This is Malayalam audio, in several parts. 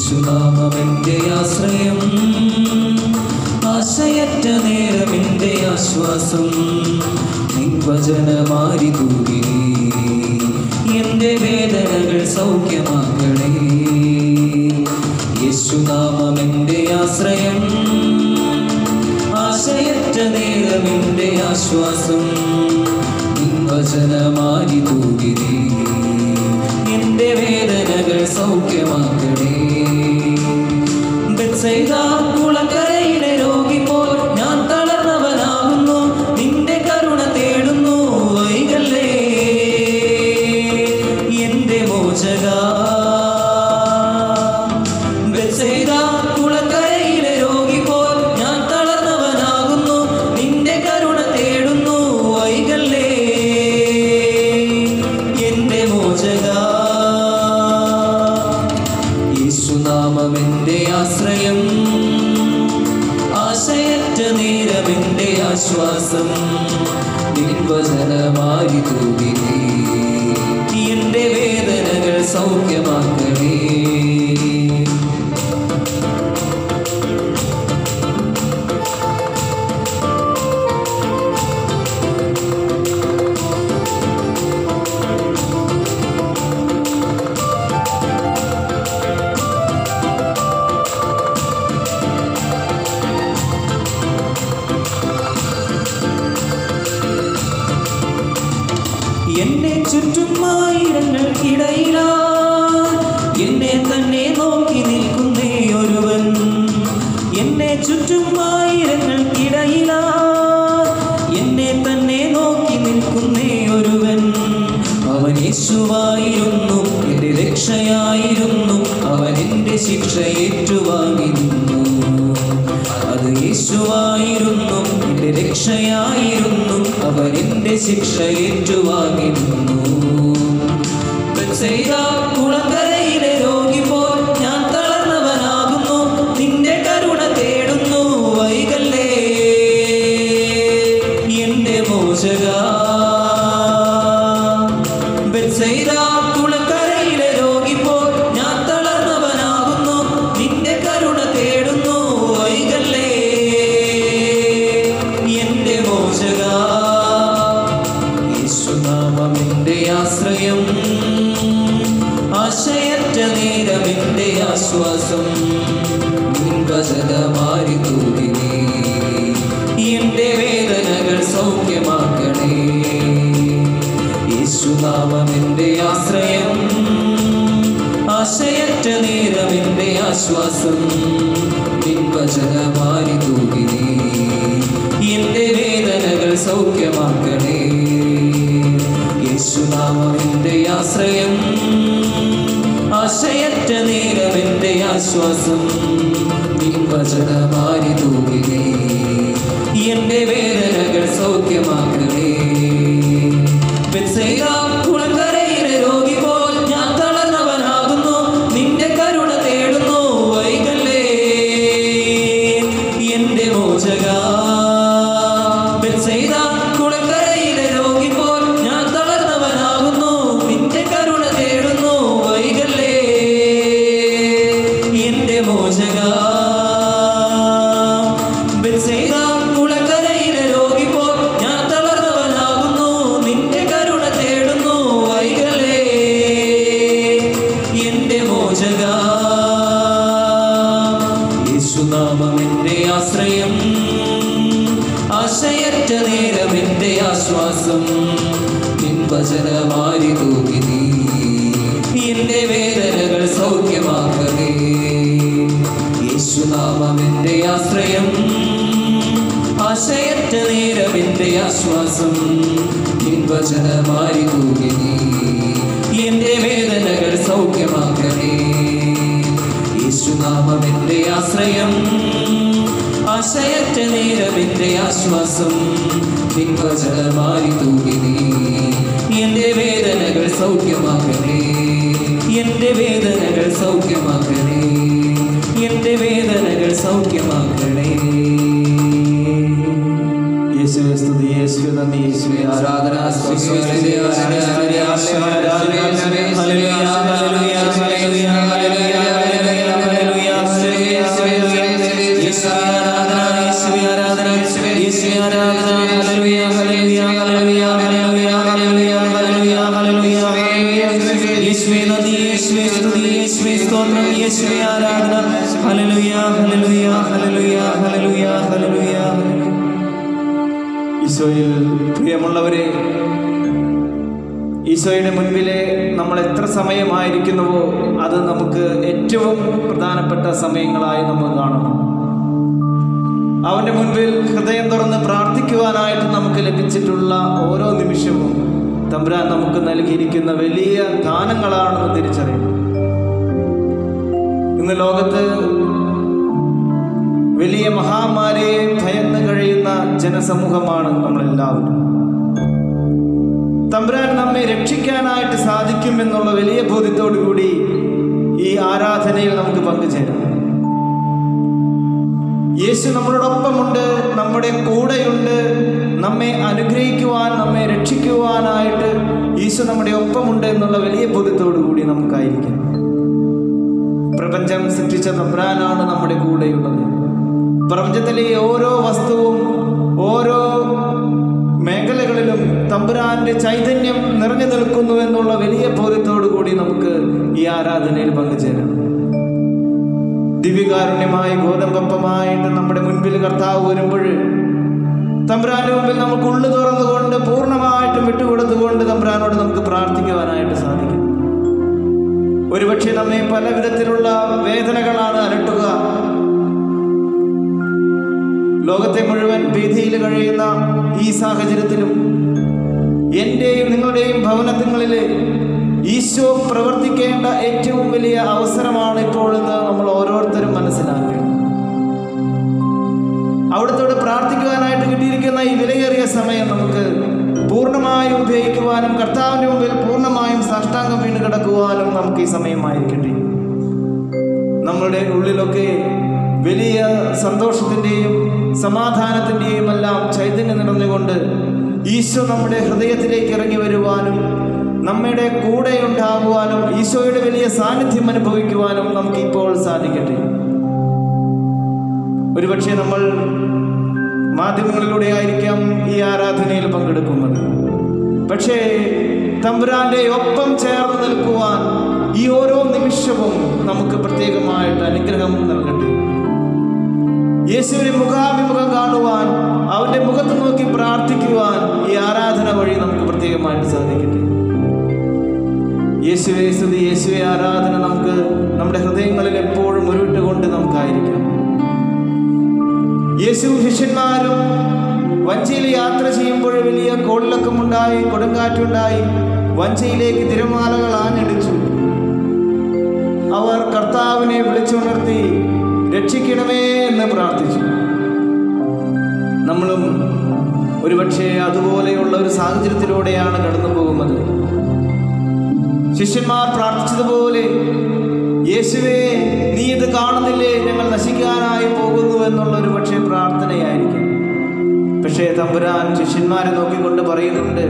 യേശുനാമമെന്റെ ആശ്രയം ആശയറ്റ നേരമെന്റെ ആശ്വാസം നിൻവചനമാരി തൂകി എന്റെ വേദനകൾ സൗഖ്യമാക്കണേ യേശുനാമമെന്റെ ആശ്രയം ആശയറ്റ നേരമെന്റെ ആശ്വാസം നിൻവചനമാരി തൂകി എന്റെ വേദനകൾ സൗഖ്യമാക്കണേ ബെത്സൈദ കുളക്കരയിലെ രോഗി പോൽ ഞാൻ തളർന്നവനാകുന്നു നിന്റെ കരുണ തേടുന്നു വൈകല്ലേ എന്റെ മോചക ബെത്സൈദ കുളക്കരയിലെ രോഗി പോൽ ഞാൻ തളർന്നവനാകുന്നു നിന്റെ കരുണ തേടുന്നു വൈകല്ലേ എന്റെ മോചക യേശുനാമമെന്റെ ആശ്രയം ആശയറ്റ നേരമെന്റെ ആശ്വാസം നിൻവചനമാരി തൂകി എന്റെ വേദനകൾ സൗഖ്യമാക്കണേ എന്നെ ചുറ്റും ആയിരങ്ങൾക്കിടയിലാ എന്നെ തന്നെ നോക്കി നിൽക്കുന്നേ ഒരുവൻ എന്നെ ചുറ്റും ആയിരങ്ങൾക്കിടയിലാ എന്നെ തന്നെ നോക്കി നിൽക്കുന്നേ ഒരുവൻ അവൻ യേശുവായിരുന്നു എൻ്റെ രക്ഷയായിരുന്നു അവൻ എൻ്റെ ശിക്ഷ ഏറ്റുവാങ്ങിയിരുന്നു അത് യേശുവായിരുന്നു എൻ്റെ രക്ഷയായിരുന്നു അവൻ എൻ്റെ ശിക്ഷ ഏറ്റുവാങ്ങിയിരുന്നു ബെത്സൈദ കുളക്കരയിലെ രോഗി പോൽ ഞാൻ തളർന്നവനാകുന്നു നിന്റെ കരുണ തേടുന്നു വൈകല്ലേ എന്റെ മോചക ബെത്സൈദ കുളക്കരയിലെ രോഗി പോൽ ഞാൻ തളർന്നവനാകുന്നു നിന്റെ കരുണ തേടുന്നു വൈകല്ലേ എന്റെ മോചക യേശുനാമമെന്റെ ആശ്രയം ആശയറ്റ നേരമെന്റെ ആശ്വാസം നിൻവചനമാരി തൂകി എന്റെ വേദനകൾ സൗഖ്യമാക്കണേ യേശുനാമമെന്റെ ആശ്രയം ആശയറ്റ നേരമെന്റെ ആശ്വാസം നിൻവചനമാരി തൂകി എന്റെ വേദനകൾ സൗഖ്യമാക്കണേ യേശുനാമമെന്റെ ആശ്രയം ആശയറ്റ നേരമെന്റെ ആശ്വാസം നിൻവചനമാരി തൂകി എന്റെ വേദനകൾ സൗഖ്യമാക്കണേ ബെത്സൈദ കുളക്കരയിലെ രോഗി പോൽ ഞാൻ തളർന്നവനാകുന്നു നിന്റെ കരുണ തേടുന്നു വൈകല്ലേ എന്റെ മോചക ബെത്സൈദ കുളക്കരയിലെ രോഗി പോൽ ഞാൻ തളർന്നവനാകുന്നു നിന്റെ കരുണ തേടുന്നു വൈകല്ലേ എന്റെ മോചക ബെത്സൈദ കുളക്കരയിലെ രോഗി പോൽ ഞാൻ തളർന്നവനാകുന്നു നിന്റെ കരുണ തേടുന്നു വൈകലേ എന്റെ മോചക യേശുനാമമെന്റെ ആശ്രയം ആശയറ്റ നേരമെന്റെ ആശ്വാസം നിൻവചനമാരി തൂകി നീ എന്റെ വേദനകൾ സൗഖ്യമാക്കണേ യേശുനാമമെന്റെ ആശ്രയം ആശയറ്റ നേരമെന്റെ ആശ്വാസം നിൻവചനമാരി തൂകി നീ എന്റെ വേദനകൾ സൗഖ്യമാക്കണേ യേശുനാമമെന്റെ ആശ്രയം ആശയറ്റ നേരമെന്റെ ആശ്വാസം നിൻവചനമാരി തൂകി നീ എന്റെ വേദനകൾ സൗഖ്യമാക്കണേ എന്റെ വേദനകൾ സൗഖ്യമാക്കണേ എന്റെ വേദനകൾ സൗഖ്യമാക്കണേ യേശുവേ സ്തുതി യേശുവേ നന്ദി യേശുവേ ആരാധന സ്തുതി, സ്തുതി, ആരാധന, സ്തുതി, ആരാധന, ഹല്ലേലൂയ, ഹല്ലേലൂയ, ഹല്ലേലൂയ, ഹല്ലേലൂയ, ഹല്ലേലൂയ, ഹല്ലേലൂയ, യേശുവേ ആരാധന ഹല്ലേലൂയ ഹല്ലേലൂയ ഹല്ലേലൂയ ഹല്ലേലൂയ ഹല്ലേലൂയ ഈശോയിൽ പ്രിയമുള്ളവരെ ഈശോയുടെ മുൻപിലെ നമ്മൾ എത്ര സമയമായിരിക്കുന്നുവോ അത് നമുക്ക് ഏറ്റവും പ്രധാനപ്പെട്ട സമയങ്ങളായി നമ്മൾ കാണണം അവൻ്റെ മുൻപിൽ ഹൃദയം തുറന്ന് പ്രാർത്ഥിക്കുവാനായിട്ട് നമുക്ക് ലഭിച്ചിട്ടുള്ള ഓരോ നിമിഷവും തമ്പുരാൻ നമുക്ക് നൽകിയിരിക്കുന്ന വലിയ ദാനങ്ങളാണെന്ന് തിരിച്ചറിയണം ഇന്ന് ലോകത്ത് വലിയ മഹാമാരിയെ ഭയന്ന് കഴിയുന്ന ജനസമൂഹമാണ് നമ്മളെല്ലാവരും തമ്പുരാൻ നമ്മെ രക്ഷിക്കാനായിട്ട് സാധിക്കുമെന്നുള്ള വലിയ ബോധ്യത്തോടു കൂടി ഈ ആരാധനയിൽ നമുക്ക് പങ്കുചേരാം യേശു നമ്മളോടൊപ്പമുണ്ട് നമ്മുടെ കൂടെയുണ്ട് നമ്മെ അനുഗ്രഹിക്കുവാൻ നമ്മെ രക്ഷിക്കുവാനായിട്ട് ഈശോ നമ്മുടെ ഒപ്പമുണ്ട് എന്നുള്ള വലിയ ബോധ്യത്തോടു കൂടി നമുക്കായിരിക്കും പ്രപഞ്ചം സൃഷ്ടിച്ച തമ്പ്രാനാണ് നമ്മുടെ കൂടെയുള്ളത് പ്രപഞ്ചത്തിലെ ഓരോ വസ്തുവും ഓരോ മേഖലകളിലും തമ്പുരാന്റെ ചൈതന്യം നിറഞ്ഞു നിൽക്കുന്നു എന്നുള്ള വലിയ ബോധ്യത്തോടു കൂടി നമുക്ക് ഈ ആരാധനയിൽ പങ്കുചേരാം ദിവ്യകാരുണ്യമായി ഗോതമ്പപ്പമായിട്ട് നമ്മുടെ മുൻപിൽ കർത്താവ് വരുമ്പോൾ തമ്പ്രാന്റെ മുമ്പിൽ നമുക്ക് ഉള്ളു തുറന്നുകൊണ്ട് പൂർണ്ണമായിട്ടും വിട്ടുകൊടുത്തുകൊണ്ട് തമ്പ്രാനോട് നമുക്ക് പ്രാർത്ഥിക്കുവാനായിട്ട് സാധിക്കും ഒരുപക്ഷെ നമ്മെ പല വിധത്തിലുള്ള വേദനകളാണ് അലട്ടുക ലോകത്തെ മുഴുവൻ ഭീതിയിൽ കഴിയുന്ന ഈ സാഹചര്യത്തിലും എൻ്റെയും നിങ്ങളുടെയും ഭവനത്തിങ്ങളിൽ ഈശോ പ്രവർത്തിക്കേണ്ട ഏറ്റവും വലിയ അവസരമാണ് ഇപ്പോഴെന്ന് നമ്മൾ ഓരോരുത്തരും മനസ്സിലാക്കണം അവിടത്തോട് പ്രാർത്ഥിക്കുവാനായിട്ട് കിട്ടിയിരിക്കുന്ന ഈ വിലയേറിയ സമയം നമുക്ക് പൂർണ്ണമായും ഉപയോഗിക്കുവാനും കർത്താവിൻ്റെ മുമ്പിൽ പൂർണ്ണമായും സാഷ്ടാംഗം വീണ് കിടക്കുവാനും നമുക്ക് ഈ സമയമായിരിക്കട്ടെ നമ്മളുടെ ഉള്ളിലൊക്കെ വലിയ സന്തോഷത്തിൻ്റെയും സമാധാനത്തിൻ്റെയും എല്ലാം ചൈതന്യം നിറഞ്ഞുകൊണ്ട് ഈശോ നമ്മുടെ ഹൃദയത്തിലേക്ക് ഇറങ്ങി വരുവാനും നമ്മുടെ കൂടെ ഉണ്ടാകുവാനും ഈശോയുടെ വലിയ സാന്നിധ്യം അനുഭവിക്കുവാനും നമുക്ക് ഇപ്പോൾ സാധിക്കട്ടെ ഒരുപക്ഷെ നമ്മൾ മാധ്യമങ്ങളിലൂടെ ആയിരിക്കാം ഈ ആരാധനയിൽ പങ്കെടുക്കുന്നത് പക്ഷേ തമ്പുരാന്റെ ഒപ്പം ചേർന്ന് നിൽക്കുവാൻ ഈ ഓരോ നിമിഷവും നമുക്ക് പ്രത്യേകമായിട്ട് അനുഗ്രഹം നൽകട്ടെ യേശുവിനെ മുഖാഭിമുഖം കാണുവാൻ അവന്റെ മുഖത്ത് നോക്കി പ്രാർത്ഥിക്കുവാൻ ഈ ആരാധന വഴി നമുക്ക് പ്രത്യേകമായിട്ട് സാധിക്കട്ടെ യേശുവെ സ്തുതി യേശുവെ ആരാധന നമുക്ക് നമ്മുടെ ഹൃദയങ്ങളിൽ എപ്പോഴും ഉരുവിട്ടുകൊണ്ട് നമുക്കായിരിക്കാം യേശു ശിഷ്യന്മാരും വഞ്ചിയിൽ യാത്ര ചെയ്യുമ്പോൾ വലിയ കോളിളക്കമുണ്ടായി കൊടുങ്കാറ്റുണ്ടായി വഞ്ചിയിലേക്ക് തിരമാലകൾ ആഞ്ഞടിച്ചു അവർ കർത്താവിനെ വിളിച്ചുണർത്തി രക്ഷിക്കണമേ എന്ന് പ്രാർത്ഥിച്ചു നമ്മളും ഒരുപക്ഷെ അതുപോലെയുള്ള ഒരു സാഹചര്യത്തിലൂടെയാണ് കടന്നു പോകുന്നത് ശിഷ്യന്മാർ പ്രാർത്ഥിച്ചതുപോലെ യേശുവേ നീ ഇത് കാണുന്നില്ലേ ഞങ്ങൾ നശിക്കാനായി പോകുന്നു എന്നുള്ള ഒരു പക്ഷേ പ്രാർത്ഥനയായിരിക്കും പക്ഷേ തമ്പുരാൻ ശിഷ്യന്മാരെ നോക്കിക്കൊണ്ട് പറയുന്നുണ്ട്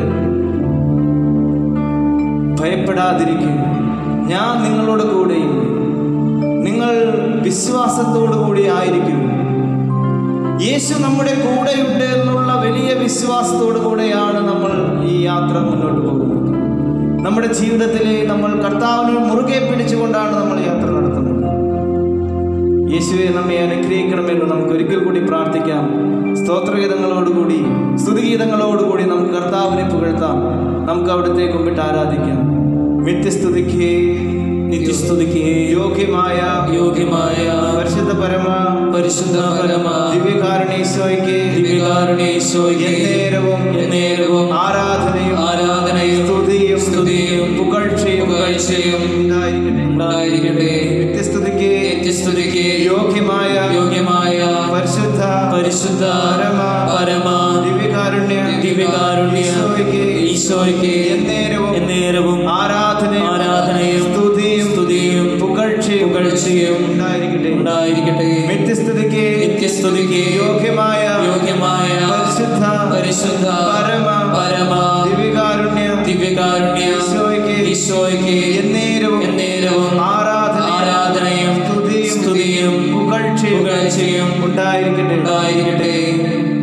ഭയപ്പെടാതിരിക്കും ഞാൻ നിങ്ങളോട് കൂടെയുണ്ട് നിങ്ങൾ വിശ്വാസത്തോടു കൂടി ആയിരിക്കും യേശു നമ്മുടെ കൂടെയുണ്ട് എന്നുള്ള വലിയ വിശ്വാസത്തോടു കൂടെയാണ് നമ്മൾ ഈ യാത്ര മുന്നോട്ട് പോകുന്നത് നമ്മുടെ ജീവിതത്തിലെ നമ്മൾ കർത്താവിനെ മുറുകെ പിടിച്ചുകൊണ്ടാണ് നമ്മൾ യാത്ര നടത്തുന്നത് യേശുവെ നമ്മെ അനുഗ്രഹിക്കണമെന്ന് നമുക്ക് ഒരിക്കൽ കൂടി പ്രാർത്ഥിക്കാം സ്തോത്രഗീതങ്ങളോടുകൂടി സ്തുതിഗീതങ്ങളോടുകൂടി നമുക്ക് കർത്താവിനെ പുകഴ്ത്താം നമുക്ക് അവിടുത്തെ കുമ്പിട്ട് ആരാധിക്കാം നിത്യസ്തുതിക്ക് നിത്യസ്തുതിക്ക് യോഗ്യമായ യോഗ്യമായ പരിശുദ്ധ പരമ പരിശുദ്ധ പരമ ദിവ്യകാരണീശോയ്ക്ക് ദിവ്യകാരുണ്യേശോയ്ക്ക് എന്നേരവും എന്നേരവും ആരാധനയും ആരാധനയും സ്തുതിയും സ്തുതിയും പുകഴ്ചയും പുകഴ്ചയും ഉണ്ടായിരിക്കട്ടെ ഉണ്ടായിരിക്കട്ടെ നിത്യസ്തുതിക്ക് നിത്യസ്തുതിക്ക് യോഗ്യമായ യോഗ്യമായ പരിശുദ്ധ പരിശുദ്ധ പരമ പരമ ദിവ്യകാരുണ്യ ദിവ്യകാരുണ്യ ഈശോയ്ക്ക് ഈശോയ്ക്ക് എന്നേരവും എന്നേരവും ആരാധനയും ആരാധനയും സ്തുതിയും സ്തുതിയും പുകഴ്ചയും പുകഴ്ചയും ഉണ്ടായിരിക്കട്ടെ ഉണ്ടായിരിക്കട്ടെ നിത്യസ്തുതിക്ക് നിത്യസ്തുതിക്ക് യോഗ്യമായ യോഗ്യമായ പരിശുദ്ധ പരിശുദ്ധ പരമ പരമ ദിവ്യകാരുണ്യ ദിവ്യകാരുണ്യ ഈശോയ്ക്ക് ഈശോയ്ക്ക് എന്നേരവും എന്നേരവും ആരാധനയും ആരാധനയും സ്തുതിയും സ്തുതിയും പുകഴ്ചയും പുകഴ്ചയും ഉണ്ടായിരിക്കട്ടെ ഉണ്ടായിരിക്കട്ടെ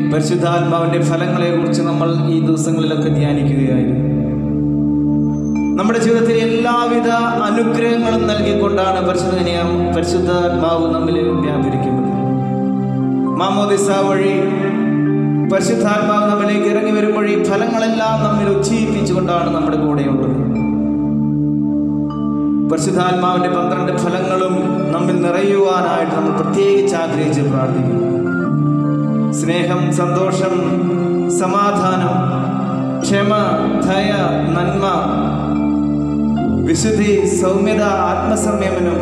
പരിശുദ്ധാത്മാവിന്റെ ഫലങ്ങളെ കുറിച്ച് നമ്മൾ ഈ ദിവസങ്ങളിലൊക്കെ ധ്യാനിക്കുകയായിരുന്നു നമ്മുടെ ജീവിതത്തിൽ എല്ലാവിധ അനുഗ്രഹങ്ങളും നൽകിക്കൊണ്ടാണ് പരിശുദ്ധ പരിശുദ്ധാത്മാവ് നമ്മിൽ വ്യാപരിക്കുന്നത് മാമോദിസ വഴി പരിശുദ്ധാത്മാവ് നമ്മിലേക്ക് ഇറങ്ങി വരുമ്പോൾ ഈ ഫലങ്ങളെല്ലാം നമ്മിൽ ഉജ്ജീവിപ്പിച്ചുകൊണ്ടാണ് നമ്മുടെ കൂടെയുള്ളത് പരിശുദ്ധാത്മാവിന്റെ പന്ത്രണ്ട് ഫലങ്ങളും നമ്മിൽ നിറയുവാനായിട്ട് നമ്മൾ പ്രത്യേകിച്ച് ആഗ്രഹിച്ച് പ്രാർത്ഥിക്കും സ്നേഹം സന്തോഷം സമാധാനം ക്ഷമ ദയ നന്മ വിശുദ്ധി സൗമ്യത ആത്മസംയമനം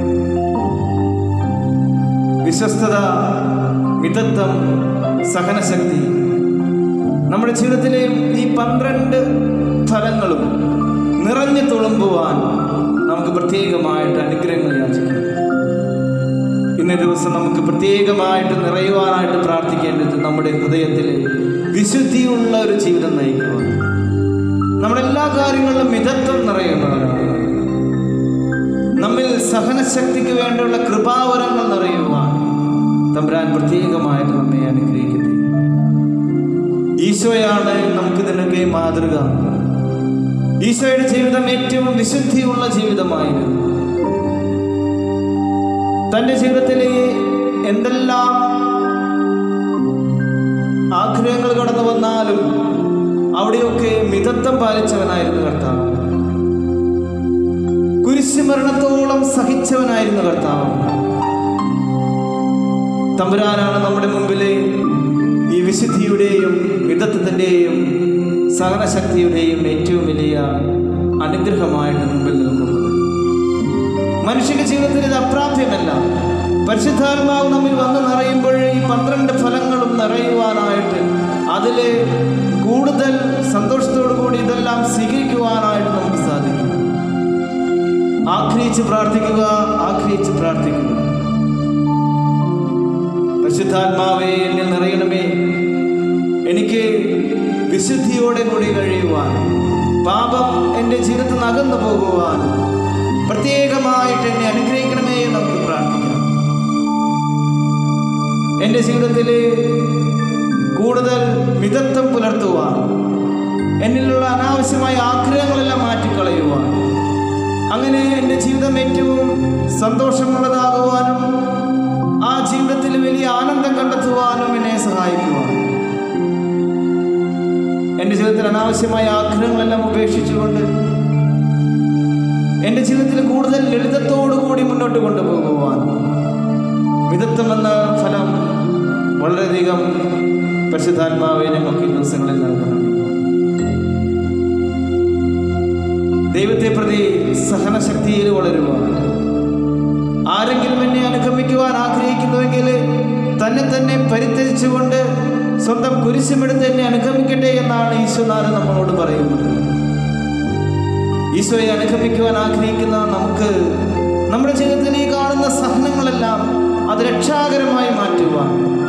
വിശ്വസ്തത മിതത്വം സഹനശക്തി നമ്മുടെ ജീവിതത്തിലെ ഈ പന്ത്രണ്ട് ഫലങ്ങളും നിറഞ്ഞു തുളുമ്പുവാൻ നമുക്ക് പ്രത്യേകമായിട്ട് അനുഗ്രഹങ്ങൾ യാചിക്കാം ഇന്ന ദിവസം നമുക്ക് പ്രത്യേകമായിട്ട് നിറയുവാനായിട്ട് പ്രാർത്ഥിക്കേണ്ടത് നമ്മുടെ ഹൃദയത്തിൽ വിശുദ്ധിയുള്ള ഒരു ജീവിതം നയിക്കുവാൻ നമ്മുടെ എല്ലാ കാര്യങ്ങളിലും മിതത്വം നിറയുന്നവരാണ് നമ്മിൽ സഹനശക്തിക്ക് വേണ്ടിയുള്ള കൃപാവരങ്ങൾ നിറയുവാൻ തമ്പുരാൻ പ്രത്യേകമായിട്ട് നമ്മെ അനുഗ്രഹിക്കട്ടെ ഈശോയാണ് നമുക്ക് ഇതിനൊക്കെ മാതൃക ഈശോയുടെ ജീവിതം ഏറ്റവും വിശുദ്ധിയുള്ള ജീവിതമായിരുന്നു തൻ്റെ ജീവിതത്തിലെ എന്തെല്ലാം ആഗ്രഹങ്ങൾ കടന്നു വന്നാലും അവിടെയൊക്കെ മിതത്വം പാലിച്ചവനായിരുന്നു കർത്താവ് കുരിശുമരണത്തോളം സഹിച്ചവനായിരുന്നു കർത്താവ് തമ്പുരാനാണ് നമ്മുടെ മുമ്പിലെ ഈ വിശുദ്ധിയുടെയും മിതത്വത്തിൻ്റെയും സഹനശക്തിയുടെയും ഏറ്റവും വലിയ അനുഗ്രഹമായിട്ട് മുമ്പിൽ നിൽക്കുന്നത് മനുഷ്യന്റെ ജീവിതത്തിൽ ഇത് അപ്രാപ്യമല്ല പരിശുദ്ധാത്മാവ് നമ്മിൽ വന്ന് നിറയുമ്പോൾ ഈ പന്ത്രണ്ട് ഫലങ്ങളും നിറയുവാനായിട്ട് അതിൽ കൂടുതൽ സന്തോഷത്തോടു കൂടി ഇതെല്ലാം സ്വീകരിക്കുവാനായിട്ട് നമുക്ക് സാധിക്കും ആഗ്രഹിച്ച് പ്രാർത്ഥിക്കുക ആഗ്രഹിച്ച് പ്രാർത്ഥിക്കുക പരിശുദ്ധാത്മാവേ എന്നിൽ നിറയണമേ എനിക്ക് വിശുദ്ധിയോടെ കൂടി കഴിയുവാൻ പാപം എൻ്റെ ജീവിതത്തിൽ നിന്ന് അകന്നു പോകുവാൻ പ്രത്യേകമായിട്ട് എന്നെ അനുഗ്രഹിക്കണമേ എന്ന് നമുക്ക് പ്രാർത്ഥിക്കാം എൻ്റെ ജീവിതത്തിൽ കൂടുതൽ മിതത്വം പുലർത്തുവാൻ എന്നിലുള്ള അനാവശ്യമായ ആഗ്രഹങ്ങളെല്ലാം മാറ്റിക്കളയുവാൻ അങ്ങനെ എൻ്റെ ജീവിതം ഏറ്റവും സന്തോഷമുള്ളതാകുവാനും ആ ജീവിതത്തിൽ വലിയ ആനന്ദം കണ്ടെത്തുവാനും എന്നെ സഹായിക്കുവാൻ എൻ്റെ ജീവിതത്തിൽ അനാവശ്യമായ ആഗ്രഹങ്ങളെല്ലാം ഉപേക്ഷിച്ചുകൊണ്ട് എൻ്റെ ജീവിതത്തിൽ കൂടുതൽ ലളിതത്തോടു കൂടി മുന്നോട്ട് കൊണ്ടുപോകുവാൻ മിതത്വം എന്ന ഫലം വളരെയധികം പരിശുദ്ധാത്മാവെ ഞങ്ങൾക്ക് ഈ ദിവസങ്ങളിൽ നൽകണം ദൈവത്തെ പ്രതി സഹനശക്തിയിൽ വളരുവാൻ ആരെങ്കിലും എന്നെ അനുഗമിക്കുവാൻ ആഗ്രഹിക്കുന്നുവെങ്കിൽ തന്നെ തന്നെ പരിത്യജിച്ചുകൊണ്ട് സ്വന്തം കുരിശുമെടുത്ത് എന്നെ അനുഗമിക്കട്ടെ എന്നാണ് ഈശ്വനാഥൻ നമ്മളോട് പറയുന്നത് ഈശോയെ അനുഗമിക്കുവാൻ ആഗ്രഹിക്കുന്ന നമുക്ക് നമ്മുടെ ജീവിതത്തിൽ ഈ കാണുന്ന സഹനങ്ങളെല്ലാം അത് രക്ഷാകരമായി മാറ്റുവാൻ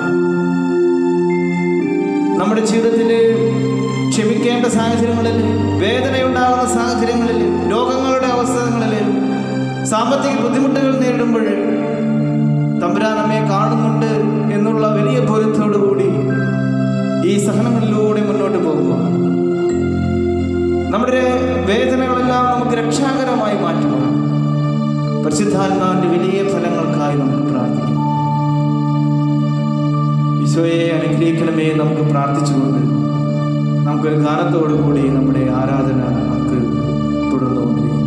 നമ്മുടെ ജീവിതത്തിൽ ക്ഷമിക്കേണ്ട സാഹചര്യങ്ങളിൽ വേദനയുണ്ടാകുന്ന സാഹചര്യങ്ങളിൽ രോഗങ്ങളുടെ അവസരങ്ങളിൽ സാമ്പത്തിക ബുദ്ധിമുട്ടുകൾ നേരിടുമ്പോൾ തമ്പുരാൻ നമ്മെ കാണുന്നുണ്ട് എന്നുള്ള വലിയ ബോധ്യത്തോടു കൂടി ഈ സഹനങ്ങളിലൂടെ മുന്നോട്ട് പോകുക നമ്മുടെ വേദനകളെല്ലാം നമുക്ക് രക്ഷാകരമായി മാറ്റുക പരിശുദ്ധാത്മാവിൻ്റെ വലിയ ഫലങ്ങൾക്കായി നമുക്ക് പ്രാർത്ഥിക്കാം ഈശോയെ അനുഗ്രഹിക്കണമേ നമുക്ക് പ്രാർത്ഥിച്ചുകൊണ്ട് നമുക്കൊരു ഗാനത്തോടു കൂടി നമ്മുടെ ആരാധന നമുക്ക് തുടർന്നുകൊണ്ടിരിക്കും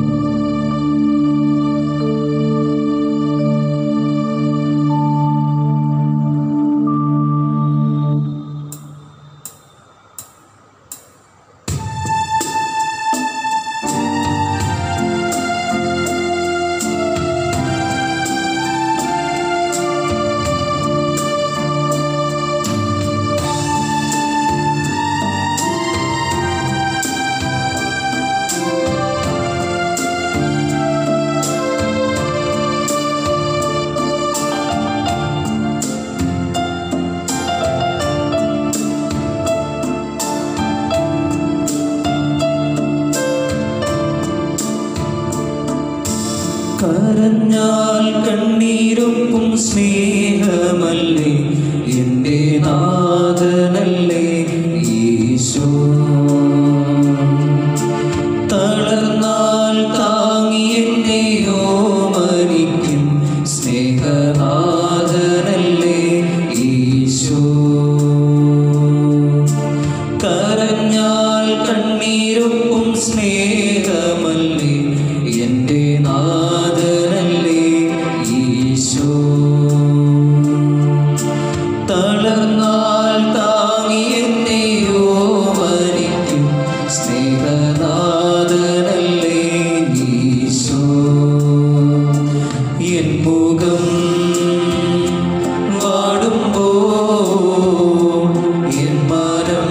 കരഞ്ഞാൽ കണ്ണീരൊപ്പം സ്നേഹമല്ലേ എൻ്റെ നാഥനല്ലേ ഈശോ തളർന്നാൽ തളർന്നാൽ താങ്ങി എന്നെയോ മരിക്കും സ്നേഹനാഥനല്ലേ ഈശോ എൻ മുഖം വാടുമ്പോൾ എൻ മനം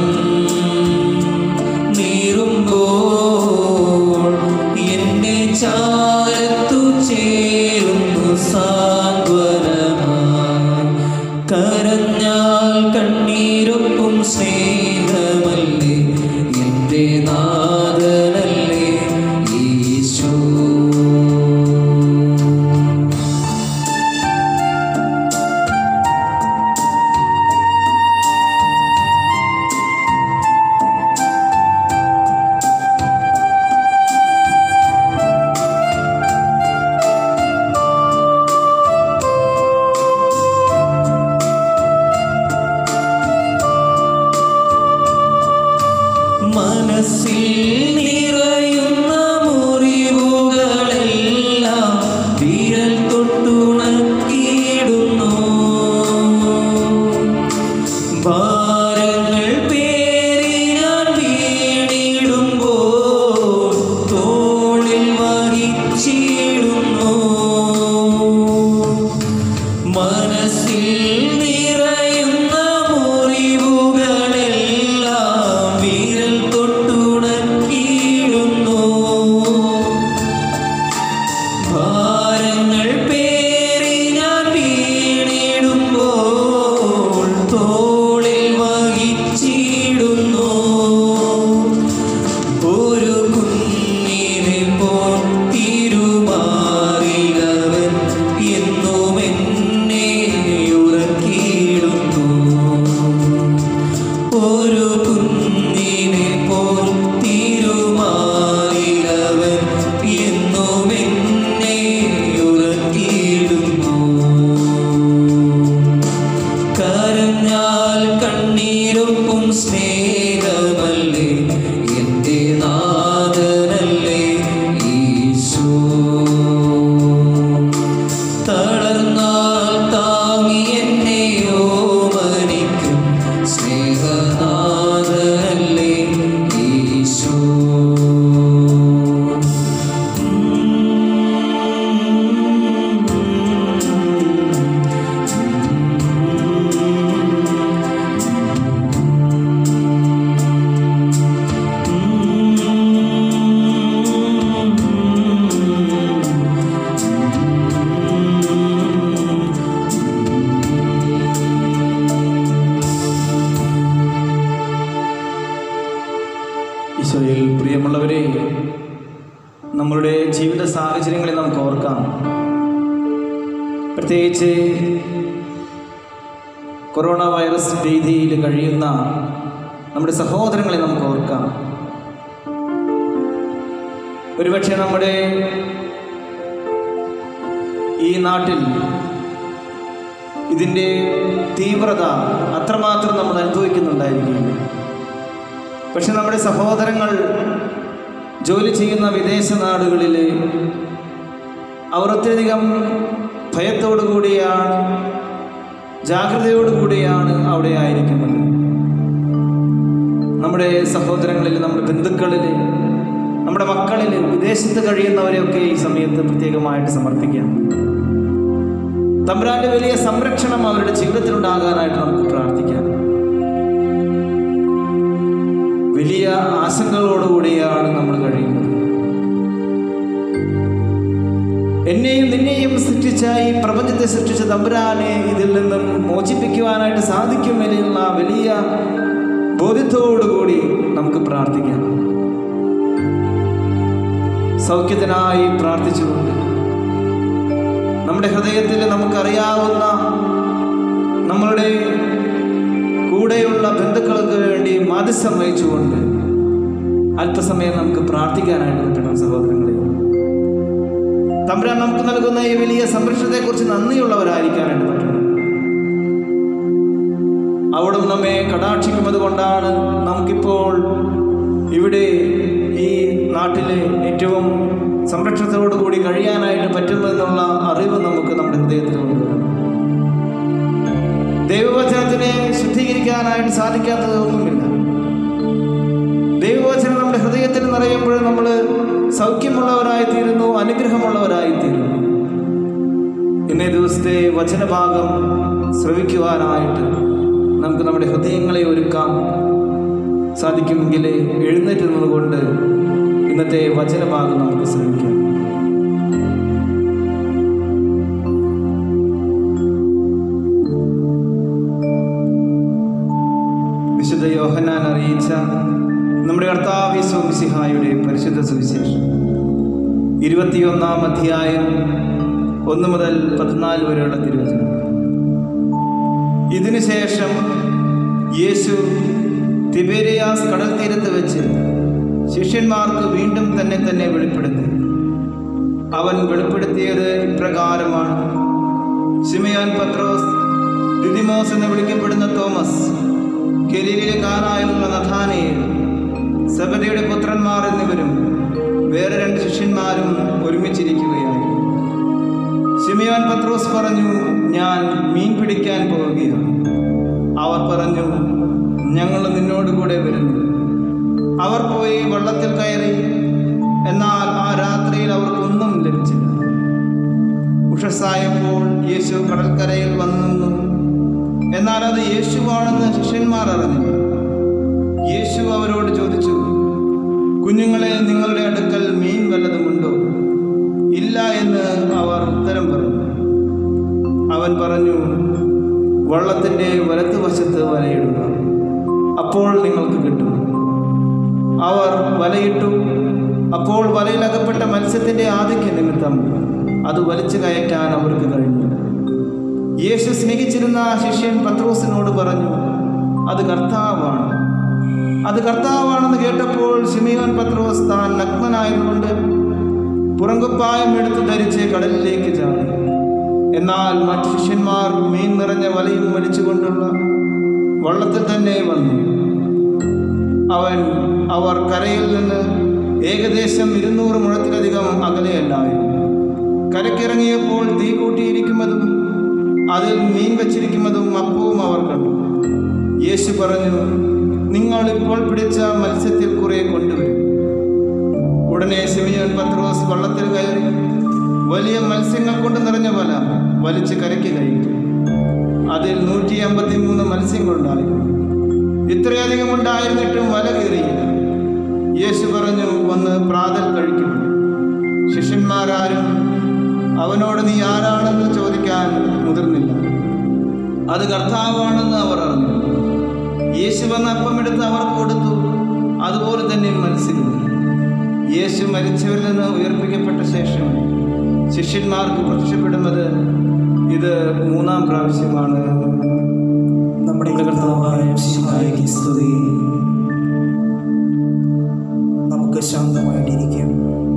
നീറുമ്പോൾ എന്നെ ചാരത്തു ചേരുന്നു സാന്ത്വനമായി കരഞ്ഞാൽ കണ്ണീരൊപ്പം സ്നേഹമല്ലേ എൻ്റെ നാഥനല്ലേ ഈശോ മനസ്സിൽ നിറയുന്ന മുറിവുകളെല്ലാം വിരൽ തൊട്ടുണക്കിയിടുന്നു ഭാരങ്ങൾ പേറി ഞാൻ വീണിടുമ്പോൾ തോളിൽ വഹിച്ചിടുന്നു മനസ്സിൽ നിറയുന്ന മുറിവുകളെല്ലാം വിരൽ തൊട്ടുണക്കിയിടുന്നു ഭാരങ്ങൾ പേറി ഞാൻ വീണിടുമ്പോൾ തോളിൽ വഹിച്ചിടുന്നു ഒരു കുഞ്ഞിനെ പോൽ തിരുമാറിയവൻ എന്നും എന്നെ ഉറക്കിയിടുന്നു ഒരു കുഞ്ഞിനെ പോൽ തിരുമാറിയവൻ എന്നും എന്നെ ഉറക്കിയിടുന്നു കരഞ്ഞാൽ കണ്ണീരൊപ്പം സ്നേഹമല്ലേ എൻ്റെ നാഥനല്ലേ ഈശോ തളർന്നാൽ താങ്ങി എന്നെ ഓമനിക്കും സ്നേഹനാഥനല്ലേ ഈശോ ഈശോയിൽ പ്രിയമുള്ളവരെ നമ്മളുടെ ജീവിത സാഹചര്യങ്ങളെ നമുക്ക് ഓർക്കാം പ്രത്യേകിച്ച് കൊറോണ വൈറസ് ഭീതിയിൽ കഴിയുന്ന നമ്മുടെ സഹോദരങ്ങളെ നമുക്ക് ഓർക്കാം ഒരുപക്ഷെ നമ്മുടെ ഈ നാട്ടിൽ ഇതിൻ്റെ തീവ്രത അത്രമാത്രം നമ്മൾ അനുഭവിക്കുന്നുണ്ടായിരിക്കില്ല പക്ഷെ നമ്മുടെ സഹോദരങ്ങൾ ജോലി ചെയ്യുന്ന വിദേശ നാടുകളിൽ അവർ ഒത്തിരിയധികം ഭയത്തോടു കൂടിയാണ് ജാഗ്രതയോടു കൂടിയാണ് അവിടെ ആയിരിക്കുന്നത് നമ്മുടെ സഹോദരങ്ങളിൽ നമ്മുടെ ബന്ധുക്കളിൽ നമ്മുടെ മക്കളിൽ വിദേശത്ത് കഴിയുന്നവരെയൊക്കെ ഈ സമയത്ത് പ്രത്യേകമായിട്ട് സമർപ്പിക്കാം തമ്പുരാന്റെ വലിയ സംരക്ഷണം അവരുടെ ജീവിതത്തിലുണ്ടാകാനായിട്ട് നമുക്ക് പ്രാർത്ഥിക്കാം വലിയ ആശങ്കകളോടുകൂടിയാണ് നമ്മൾ കഴിയുന്നത് എന്നെയും നിന്നെയും സൃഷ്ടിച്ച ഈ പ്രപഞ്ചത്തെ സൃഷ്ടിച്ച തമ്പുരാനെ ഇതിൽ നിന്നും മോചിപ്പിക്കുവാനായിട്ട് സാധിക്കും എന്നുള്ള വലിയ ബോധ്യത്തോടുകൂടി നമുക്ക് പ്രാർത്ഥിക്കാം സൗഖ്യത്തിനായി പ്രാർത്ഥിച്ചുകൊണ്ട് നമ്മുടെ ഹൃദയത്തിൽ നമുക്കറിയാവുന്ന നമ്മളുടെ കൂടെയുള്ള ബന്ധുക്കൾക്ക് വേണ്ടി മാധ്യസ്ഥം വഹിച്ചുകൊണ്ട് അല്പസമയം നമുക്ക് പ്രാർത്ഥിക്കാനായിട്ട് പറ്റണം സഹോദരങ്ങളെ തമ്പുരാൻ നമുക്ക് നൽകുന്ന ഈ വലിയ സംരക്ഷണത്തെക്കുറിച്ച് നന്ദിയുള്ളവരായിരിക്കാനായിട്ട് പറ്റണം അവിടുന്ന് നമ്മെ കടാക്ഷിക്കുന്നത് കൊണ്ടാണ് നമുക്കിപ്പോൾ ഇവിടെ ഈ നാട്ടിലെ ഏറ്റവും സംരക്ഷണത്തോടുകൂടി കഴിയാനായിട്ട് പറ്റുമെന്നുള്ള അറിവ് നമുക്ക് നമ്മുടെ ഹൃദയത്തിൽ കൊണ്ടുവരണം ദൈവവചനത്തിനെ ശുദ്ധീകരിക്കാനായിട്ട് സാധിക്കാത്തതൊന്നുമില്ല ദൈവവചനം നമ്മുടെ ഹൃദയത്തിൽ നിറയുമ്പോൾ നമ്മൾ സൗഖ്യമുള്ളവരായിത്തീരുന്നു അനുഗ്രഹമുള്ളവരായിത്തീരുന്നു ഇന്നേ ദിവസത്തെ വചനഭാഗം ശ്രവിക്കുവാനായിട്ട് നമുക്ക് നമ്മുടെ ഹൃദയങ്ങളെ ഒരുക്കാം സാധിക്കുമെങ്കിൽ എഴുന്നേറ്റ് നിന്നുകൊണ്ട് ഇന്നത്തെ വചനഭാഗം നമുക്ക് ശ്രമിക്കാം വിശുദ്ധ യോഹന്നാൻ അറിയിച്ച നമ്മുടെ കർത്താവ് മിസിഹായുടെ പരിശുദ്ധ സുവിശേഷം ഇരുപത്തിയൊന്നാം അധ്യായം ഒന്ന് മുതൽ പതിനാല് വരെയുള്ള തിരുവചനം ഇതിനുശേഷം യേശു തിബേരിയാസ് കടൽ തീരത്ത് വെച്ച് ശിഷ്യന്മാർക്ക് വീണ്ടും തന്നെ തന്നെ വെളിപ്പെടുത്തി അവൻ വെളിപ്പെടുത്തിയത് ഇപ്രകാരമാണ് സിമിയോൻ പത്രോസ് ദിദിമോസ് എന്ന് വിളിക്കപ്പെടുന്ന തോമസ് ഗലീലിലെ കാനായുള്ള നഥാനയിൽ സബദിയുടെ പുത്രന്മാർ എന്നിവരും വേറെ രണ്ട് ശിഷ്യന്മാരും ഒരുമിച്ചിരിക്കുകയായി സിമിയോൻ പത്രോസ് പറഞ്ഞു ഞാൻ മീൻ പിടിക്കാൻ പോവുകയാണ് അവർ പറഞ്ഞു ഞങ്ങൾ നിന്നോട് കൂടെ വരുന്നു അവർ പോയി വള്ളത്തിൽ കയറി എന്നാൽ ആ രാത്രിയിൽ അവർക്കൊന്നും ലഭിച്ചില്ല ഉഷസ്സായപ്പോൾ യേശു കടൽക്കരയിൽ വന്നു നിന്നു എന്നാൽ അത് യേശുവാണെന്ന് ശിഷ്യന്മാർ അറിഞ്ഞു യേശു അവരോട് ചോദിച്ചു കുഞ്ഞുങ്ങളെ നിങ്ങളുടെ അടുക്കൽ മീൻ വല്ലതുമുണ്ടോ ഇല്ല എന്ന് അവർ ഉത്തരം പറഞ്ഞു അവൻ പറഞ്ഞു വള്ളത്തിൻ്റെ വലത്തുവശത്ത് വലയിടുക അപ്പോൾ നിങ്ങൾക്ക് കിട്ടും അവർ വലയിട്ടു അപ്പോൾ വലയിൽ അകപ്പെട്ട മത്സ്യത്തിൻ്റെ ആധിക്യ നിമിത്തം അത് വലിച്ചു കയറ്റാൻ അവർക്ക് കഴിഞ്ഞു യേശു സ്നേഹിച്ചിരുന്ന ആ ശിഷ്യൻ പത്രോസിനോട് പറഞ്ഞു അത് കർത്താവാണ് അത് കർത്താവാണെന്ന് കേട്ടപ്പോൾ ശിമിയോൻ പത്രോസ് താൻ നഗ്നനായതുകൊണ്ട് പുറങ്കുപ്പായം എടുത്ത് ധരിച്ച് കടലിലേക്ക് ചാടി എന്നാൽ മറ്റു ശിഷ്യന്മാർ മീൻ നിറഞ്ഞ വലയും വലിച്ചുകൊണ്ടുള്ള വള്ളത്തിൽ തന്നെ വന്നു അവൻ അവർ കരയിൽ നിന്ന് ഏകദേശം ഇരുന്നൂറ് മുഴത്തിലധികം അകലെയല്ലായിരുന്നു കരക്കിറങ്ങിയപ്പോൾ തീ കൂട്ടിയിരിക്കുന്നതും അതിൽ മീൻ വച്ചിരിക്കുന്നതും അപ്പവും അവർ കണ്ടു യേശു പറഞ്ഞു നിങ്ങൾ ഇപ്പോൾ പിടിച്ച മത്സ്യത്തിൽ കുറെ കൊണ്ടുവരും ഉടനെ സിമിയോൻ പത്രോസ് വള്ളത്തിൽ കയറി വലിയ മത്സ്യങ്ങൾ കൊണ്ട് നിറഞ്ഞ വല വലിച്ച് കരയ്ക്ക് കയറ്റി അതിൽ നൂറ്റി അമ്പത്തി മൂന്ന് മത്സ്യങ്ങളുണ്ടായിരുന്നു ഇത്രയധികം ഉണ്ടായിരുന്നിട്ടും വല കീറിയില്ല യേശു പറഞ്ഞു വന്ന് പ്രാതൽ കഴിക്കും ശിഷ്യന്മാരാരും അവനോട് നീ ആരാണെന്ന് ചോദിക്കാൻ മുതിർന്നില്ല അത് കർത്താവാണെന്ന് അവർ അറിഞ്ഞു യേശു വന്ന് അപ്പമെടുത്ത് അവർക്ക് കൊടുത്തു അതുപോലെ തന്നെ മത്സ്യവും യേശു മരിച്ചവരിൽ നിന്ന് ഉയർപ്പിക്കപ്പെട്ട ശേഷം ശിഷ്യന്മാർക്ക് പ്രത്യക്ഷപ്പെടുന്നത് ഇത് മൂന്നാം പ്രാവശ്യമാണ് നമ്മുടെ കർത്താവായ ശിഹായിക്ക് സ്തുതി നമുക്ക് ശാന്തമായിട്ടിരിക്കാം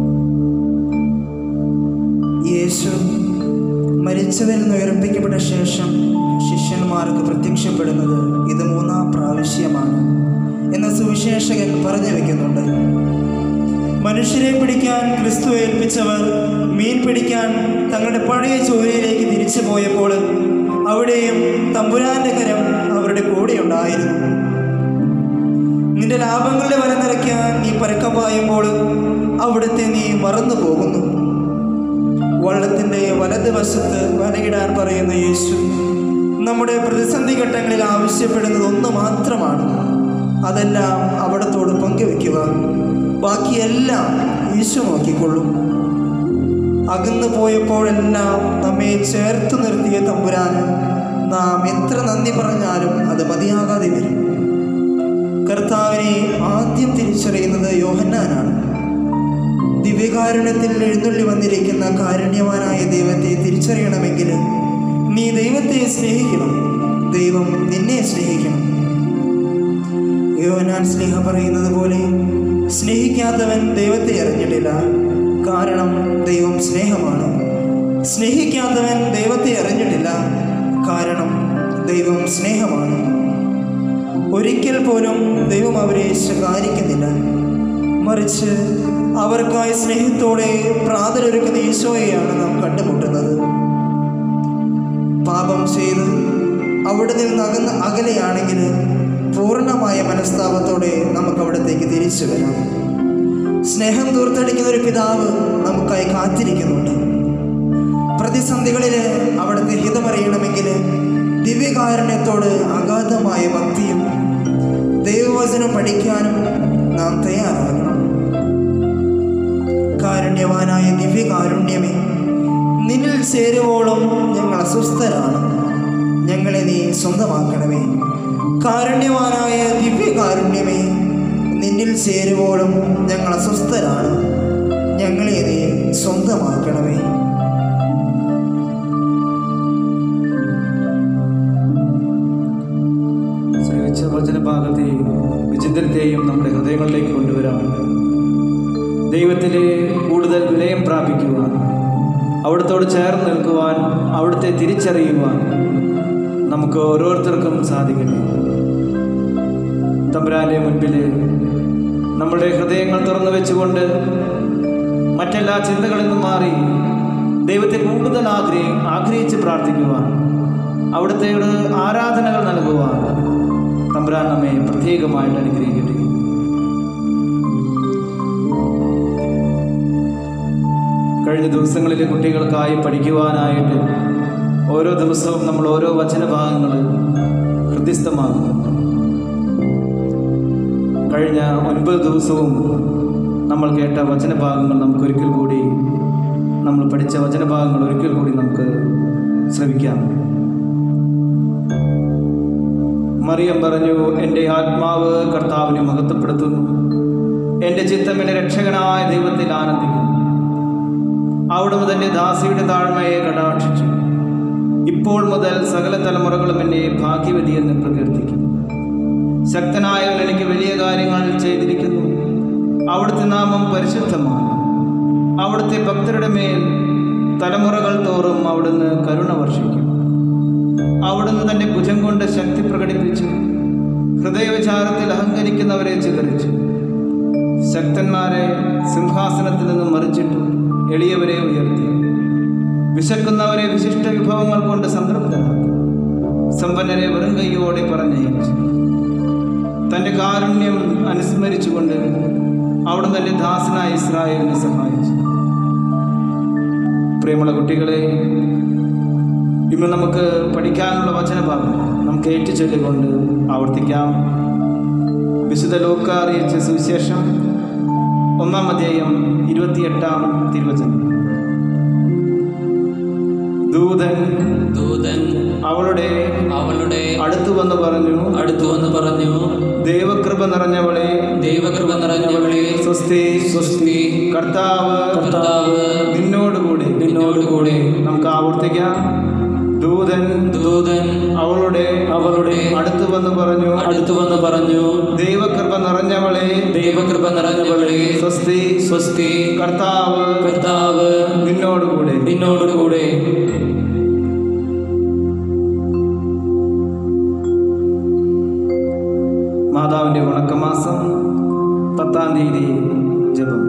യേശു മരിച്ചവരിൽ നിന്ന് ഉയർപ്പിക്കപ്പെട്ട ശേഷം ശിഷ്യന്മാർക്ക് പ്രത്യക്ഷപ്പെടുന്നത് ഇത് മൂന്നാം പ്രാവശ്യമാണ് എന്ന് സുവിശേഷകൻ പറഞ്ഞു വെക്കുന്നുണ്ട് മനുഷ്യരെ പിടിക്കാൻ ക്രിസ്തു ഏൽപ്പിച്ചവർ മീൻ പിടിക്കാൻ തങ്ങളുടെ പഴയ ജോലിയിലേക്ക് തിരിച്ചു പോയപ്പോൾ അവിടെയും തമ്പുരാന്റെ കരം അവരുടെ കൂടെ ഉണ്ടായിരുന്നു നിന്റെ ലാഭങ്ങളുടെ വല നിറയ്ക്കാൻ നീ പരക്കം പായുമ്പോൾ അവിടുത്തെ നീ മറന്നു പോകുന്നു വള്ളത്തിൻ്റെ വലതുവശത്ത് വലയിടാൻ പറയുന്ന യേശു നമ്മുടെ പ്രതിസന്ധി ഘട്ടങ്ങളിൽ ആവശ്യപ്പെടുന്നത് ഒന്ന് മാത്രമാണ് അതെല്ലാം അവിടത്തോട് പങ്കുവെക്കുക ബാക്കിയെല്ലാം യേശു നോക്കിക്കൊള്ളും അകന്നു പോയപ്പോഴെല്ലാം നമ്മെ ചേർത്ത് നിർത്തിയ തമ്പുരാന് നാം എത്ര നന്ദി പറഞ്ഞാലും അത് മതിയാകാതെ വരും കർത്താവിനെ ആദ്യം തിരിച്ചറിയുന്നത് യോഹന്നാനാണ് ദിവ്യകാരുണ്യത്തിൽ എഴുന്നള്ളി വന്നിരിക്കുന്ന കാരുണ്യവാനായ ദൈവത്തെ തിരിച്ചറിയണമെങ്കിൽ നീ ദൈവത്തെ സ്നേഹിക്കണം ദൈവം നിന്നെ സ്നേഹിക്കണം യോഹന്നാൻ സ്നേഹ പറയുന്നത് പോലെ സ്നേഹിക്കാത്തവൻ ദൈവത്തെ അറിഞ്ഞിട്ടില്ല കാരണം ദൈവം സ്നേഹമാണ് സ്നേഹിക്കാത്തവൻ ദൈവത്തെ അറിഞ്ഞിട്ടില്ല കാരണം ദൈവം സ്നേഹമാണ് ഒരിക്കൽ പോലും ദൈവം അവരെ ശകാരിക്കുന്നില്ല മറിച്ച് അവർക്കായി സ്നേഹത്തോടെ പ്രാതലൊരുക്കുന്ന ഈശോയെയാണ് നാം കണ്ടുമുട്ടുന്നത് പാപം ചെയ്ത് അവിടെ നിന്ന് അകന്ന് അകലെയാണെങ്കിൽ പൂർണ്ണമായ മനസ്താപത്തോടെ നമുക്ക് അവിടത്തേക്ക് തിരിച്ചു വരാം സ്നേഹം ദൂർത്തടിക്കുന്ന ഒരു പിതാവ് നമുക്കായി കാത്തിരിക്കുന്നുണ്ട് പ്രതിസന്ധികളിൽ അവിടുത്തെ ഹിതമറിയണമെങ്കിൽ ദിവ്യകാരുണ്യത്തോട് അഗാധമായ ഭക്തിയും ദൈവവചനം പഠിക്കാനും നാം തയ്യാറാകണം കാരുണ്യവാനായ ദിവ്യകാരുണ്യമേ നിന്നിൽ ചേരുവോളം ഞങ്ങൾ അസ്വസ്ഥരാണ് ഞങ്ങളെ നീ സ്വന്തമാക്കണമേ കാരുണ്യവാനായ ദിവ്യകാരുണ്യമേ നിന്നിൽ ചേരുവോളം ഞങ്ങൾ അസ്വസ്ഥരാണ് ഞങ്ങളെ നീ സ്വന്തമാക്കണമേ ശ്രമിച്ച വചനഭാഗത്തെയും വിചിന്തനത്തെയും നമ്മുടെ ഹൃദയങ്ങളിലേക്ക് കൊണ്ടുവരാം ദൈവത്തിലെ കൂടുതൽ വിലയം പ്രാപിക്കുവാൻ അവിടുത്തോട് ചേർന്ന് നിൽക്കുവാൻ അവിടുത്തെ തിരിച്ചറിയുവാൻ നമുക്ക് ഓരോരുത്തർക്കും സാധിക്കട്ടെ തമ്പുരാൻ്റെ മുൻപിൽ നമ്മുടെ ഹൃദയങ്ങൾ തുറന്നു വെച്ചുകൊണ്ട് മറ്റെല്ലാ ചിന്തകളിൽ നിന്നും മാറി ദൈവത്തെ കൂടുതൽ ആഗ്രഹി ആഗ്രഹിച്ച് പ്രാർത്ഥിക്കുവാൻ അവിടുത്തെയോട് ആരാധനകൾ നൽകുവാൻ തമ്പുരാൻ നമ്മെ പ്രത്യേകമായിട്ട് അനുഗ്രഹിക്കട്ടെ കഴിഞ്ഞ ദിവസങ്ങളിലെ കുട്ടികൾക്കായി പഠിക്കുവാനായിട്ട് ഓരോ ദിവസവും നമ്മൾ ഓരോ വചനഭാഗങ്ങൾ ഹൃദ്യസ്ഥമാകുന്നു കഴിഞ്ഞ ഒൻപത് ദിവസവും നമ്മൾ കേട്ട വചനഭാഗങ്ങൾ നമുക്ക് ഒരിക്കൽ കൂടി നമ്മൾ പഠിച്ച വചനഭാഗങ്ങൾ ഒരിക്കൽ കൂടി നമുക്ക് ശ്രവിക്കാം മറിയം പറഞ്ഞു എൻ്റെ ആത്മാവ് കർത്താവിനെ മഹത്വപ്പെടുത്തുന്നു എൻ്റെ ചിത്തം എൻ്റെ രക്ഷകനായ ദൈവത്തിൽ ആനന്ദിക്കുന്നു അവിടുന്ന് തൻ്റെ ദാസിയുടെ താഴ്മയെ കടാക്ഷിച്ചു ഇപ്പോൾ മുതൽ സകല തലമുറകളും എന്നെ ഭാഗ്യവതി എന്ന് പ്രകീർത്തിക്കും ശക്തനായവൻ എനിക്ക് വലിയ കാര്യങ്ങൾ ചെയ്തിരിക്കുന്നു അവിടുത്തെ നാമം പരിശുദ്ധമാണ് അവിടുത്തെ ഭക്തരുടെ മേൽ തലമുറകൾ തോറും അവിടുന്ന് കരുണ വർഷിക്കും അവിടുന്ന് തൻ്റെ ഭുജം കൊണ്ട് ശക്തി പ്രകടിപ്പിച്ചു ഹൃദയവിചാരത്തിൽ അഹങ്കരിക്കുന്നവരെ ചിതറിച്ചു ശക്തന്മാരെ സിംഹാസനത്തിൽ നിന്നും മറിച്ചിട്ടു എളിയവരെ ഉയർത്തി വിശക്കുന്നവരെ വിശിഷ്ട വിഭവങ്ങൾ കൊണ്ട് സംതൃപ്തരാക്കി സമ്പന്നരെ വെറും കൈയോടെ പറഞ്ഞയച്ചു തൻ്റെ കാരുണ്യം അനുസ്മരിച്ചുകൊണ്ട് അവിടുന്ന് തൻ്റെ ദാസനായ ഇസ്രായേലിനെ സഹായിച്ചു പ്രിയമുള്ള കുട്ടികളെ ഇന്ന് നമുക്ക് പഠിക്കാനുള്ള വചനഭാഗം നമുക്ക് ഏറ്റുചൊല്ലിക്കൊണ്ട് ആവർത്തിക്കാം വിശുദ്ധ ലോക അറിയിച്ച സുവിശേഷം ഒന്നാം അധ്യായം ഇരുപത്തിയെട്ടാം തിരുവചനം ദൂതൻ ദൂതൻ അവളുടെ അവളുടെ അടുത്തു വന്ന് പറഞ്ഞു അടുത്തു വന്ന് പറഞ്ഞു ദൈവകൃപ നിറഞ്ഞവളെ ദൈവകൃപ നിറഞ്ഞവളെ സ്വസ്തി സ്വസ്തി കർത്താവ് കർത്താവ് നിന്നോടുകൂടി നിന്നോടുകൂടെ നമുക്ക് ആവർത്തിക്കാം ദൂതൻ ദൂതൻ അവളുടെ അവളുടെ അടുത്തു വന്ന് പറഞ്ഞു അടുത്തു വന്ന് പറഞ്ഞു ദൈവകൃപ നിറഞ്ഞവളെ ദൈവകൃപ നിറഞ്ഞവളെ സ്വസ്തി സ്വസ്തി കർത്താവ് കർത്താവ് നിന്നോടുകൂടെ നിന്നോടുകൂടെ മാതാവിൻ്റെ ഉണക്കമാസം പത്താം തീയതി ജപം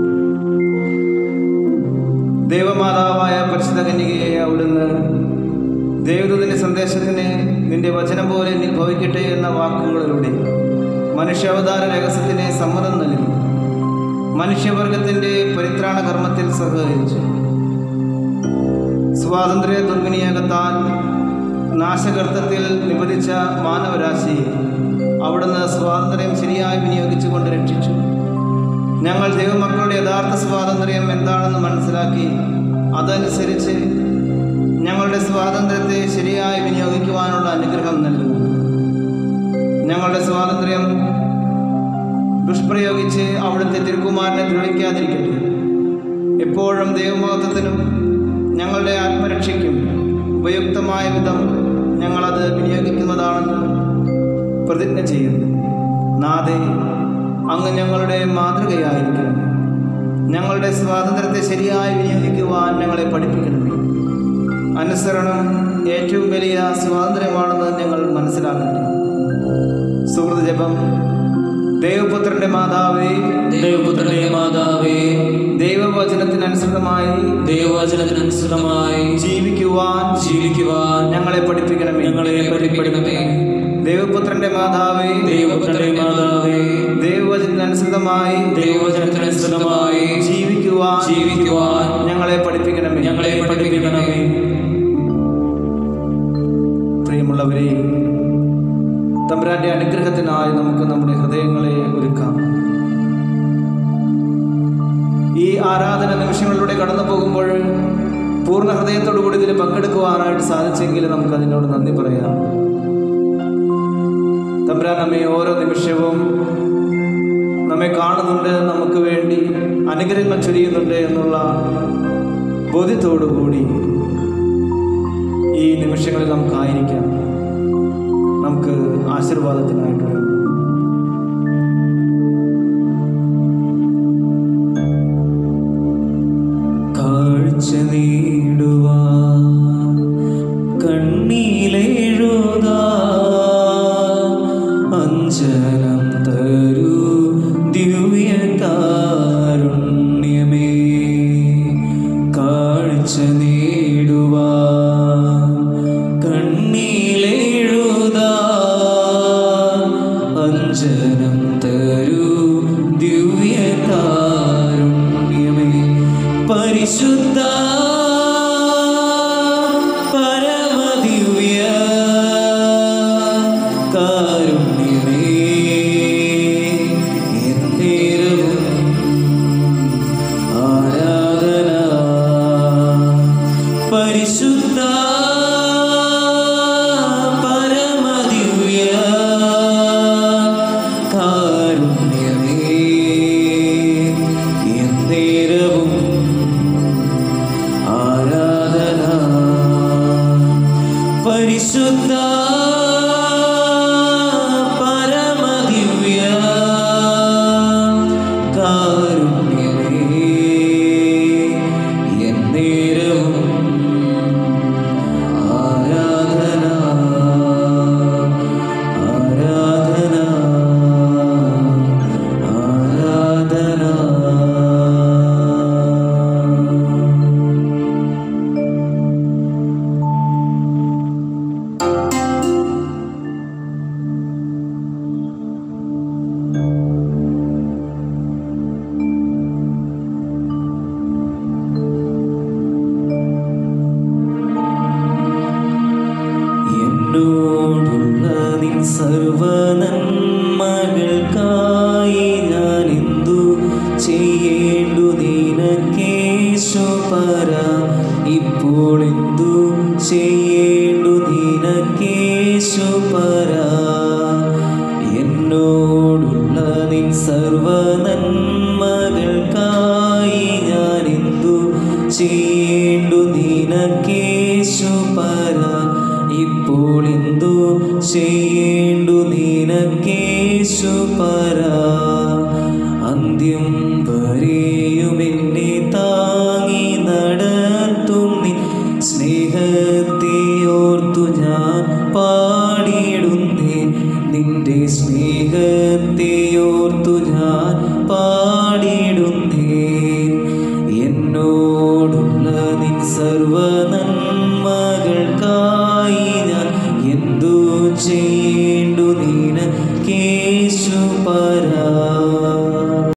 ദേവമാതാവായ പരിശുദ്ധ കന്യകയെ അവിടുന്ന് ദേവദൂതന്റെ സന്ദേശത്തിന് നിന്റെ വചനം പോലെ നീ ഭവിക്കട്ടെ എന്ന വാക്കുകളിലൂടെ മനുഷ്യാവതാര രഹസ്യത്തിന് സമ്മതം നൽകി മനുഷ്യവർഗത്തിൻ്റെ പരിത്രാണ കർമ്മത്തിൽ സഹകരിച്ചു സ്വാതന്ത്ര്യ ദുർവിനിയോഗത്താൽ നാശകർത്തത്തിൽ നിപതിച്ച മാനവരാശിയെ അവിടുന്ന് സ്വാതന്ത്ര്യം ശരിയായി വിനിയോഗിച്ചുകൊണ്ട് രക്ഷിച്ചു ഞങ്ങൾ ദൈവമക്കളുടെ യഥാർത്ഥ സ്വാതന്ത്ര്യം എന്താണെന്ന് മനസ്സിലാക്കി അതനുസരിച്ച് ഞങ്ങളുടെ സ്വാതന്ത്ര്യത്തെ ശരിയായി വിനിയോഗിക്കുവാനുള്ള അനുഗ്രഹം നൽകുന്നു ഞങ്ങളുടെ സ്വാതന്ത്ര്യം ദുഷ്പ്രയോഗിച്ച് അവിടുത്തെ തിരുക്കുമാരനെ ദ്രോഹിക്കാതിരിക്കട്ടെ എപ്പോഴും ദൈവമഹത്വത്തിനും ഞങ്ങളുടെ ആത്മരക്ഷയ്ക്കും ഉപയുക്തമായ വിധം ഞങ്ങളത് വിനിയോഗിക്കുന്നതാണെന്ന് പ്രതിജ്ഞ ചെയ്യുന്നു നാഥേ അങ്ങ് ഞങ്ങളുടെ മാതൃകയായിരിക്കണം ഞങ്ങളുടെ സ്വാതന്ത്ര്യത്തെ ശരിയായി വിനിയോഗിക്കുവാൻ ഞങ്ങളെ പഠിപ്പിക്കണമേ അനുസരണം ഏറ്റവും വലിയ സ്വാതന്ത്ര്യമാണെന്ന് ഞങ്ങൾ മനസ്സിലാക്കട്ടെ സുഹൃത്ത് ജപം ദൈവപുത്രന്റെ മാതാവേ ദൈവപുത്രനെ മാതാവേ ദൈവവചനത്തിനനുസൃതമായി ദൈവവചനത്തിനനുസൃതമായി ജീവിക്കുവാൻ ജീവിക്കുവാൻ ഞങ്ങളെ പഠിപ്പിക്കണമേ ഞങ്ങളെ പഠിപ്പിക്കണമേ ദൈവപുത്രന്റെ മാതാവേ ദൈവപുത്രനെ മാതാവേ ദൈവവചനത്തിനനുസൃതമായി ദൈവവചനത്തിനനുസൃതമായി ജീവിക്കുവാൻ ജീവിക്കുവാൻ ഞങ്ങളെ പഠിപ്പിക്കണമേ ഞങ്ങളെ പഠിപ്പിക്കണമേ പ്രിയമുള്ളവരെ തമ്പുരാന്റെ അനുഗ്രഹത്തിനായി നമുക്ക് നമ്മുടെ ഹൃദയങ്ങളെ ഒരുക്കാം ഈ ആരാധന നിമിഷങ്ങളിലൂടെ കടന്നു പോകുമ്പോൾ പൂർണ്ണ ഹൃദയത്തോടു കൂടി ഇതിൽ പങ്കെടുക്കുവാനായിട്ട് സാധിച്ചെങ്കിൽ നമുക്ക് അതിനോട് നന്ദി പറയാം തമ്പുരാൻ നമ്മെ ഓരോ നിമിഷവും നമ്മെ കാണുന്നുണ്ട് നമുക്ക് വേണ്ടി അനുഗ്രഹങ്ങൾ ചൊരിയുന്നുണ്ട് എന്നുള്ള ബോധ്യത്തോടു കൂടി ഈ നിമിഷങ്ങളിൽ നമുക്കായിരിക്കാം നമുക്ക് ആശീർവാദത്തിനായിട്ട് ഒരുങ്ങാം. കാഴ്ച നേടുവാ കണ്ണീലെഴുതാ അഞ്ജനം തരൂ ദിവ്യകാരുണ്യമേ കാഴ്ച നേടുവാ കണ്ണീലെഴുതാ അഞ്ജനം തരൂ ദിവ്യകാരുണ്യമേ പരിശുദ്ധ പരമദിവ്യ കാരുണ്യമേ എന്നേരവും ആരാധന പരിശുദ്ധ പരമദിവ്യ കാരുണ്യമേ എന്നേരവും ആരാധന പരിശുദ്ധ പരമദിവ്യ കാരുണ്യമേ എന്നേരവും ആരാധന ആരാധന ആരാധന എന്നോടുള്ള നിൻ സർവനന്മകൾക്കായി ഞാൻ എന്തു ചെയ്യേണ്ടു നിനക്കേശു പര ഇപ്പോൾ എന്തു ചെയ്യേണ്ടു നിനക്കേശു പര എന്നോടുള്ള നിൻ സർവനന്മകൾക്കായി ഞാൻ എന്തു ചെയ്യേണ്ടു നിനക്കേശു പര ഇപ്പോൾ എന്തു ചെയ്യേണ്ടു നിനക്കേശു പര അന്ത്യം വരെയും എന്നെ താങ്ങി നടത്തും നിൻ സ്നേഹത്തെ ഓർത്തു ഞാൻ പാടിയിടുന്നേ നിന്റെ സ്നേഹത്തെ ഓർത്തു ഞാൻ പാടിയിടുന്നേ എന്നോടുള്ള നിൻ സർവനന്മ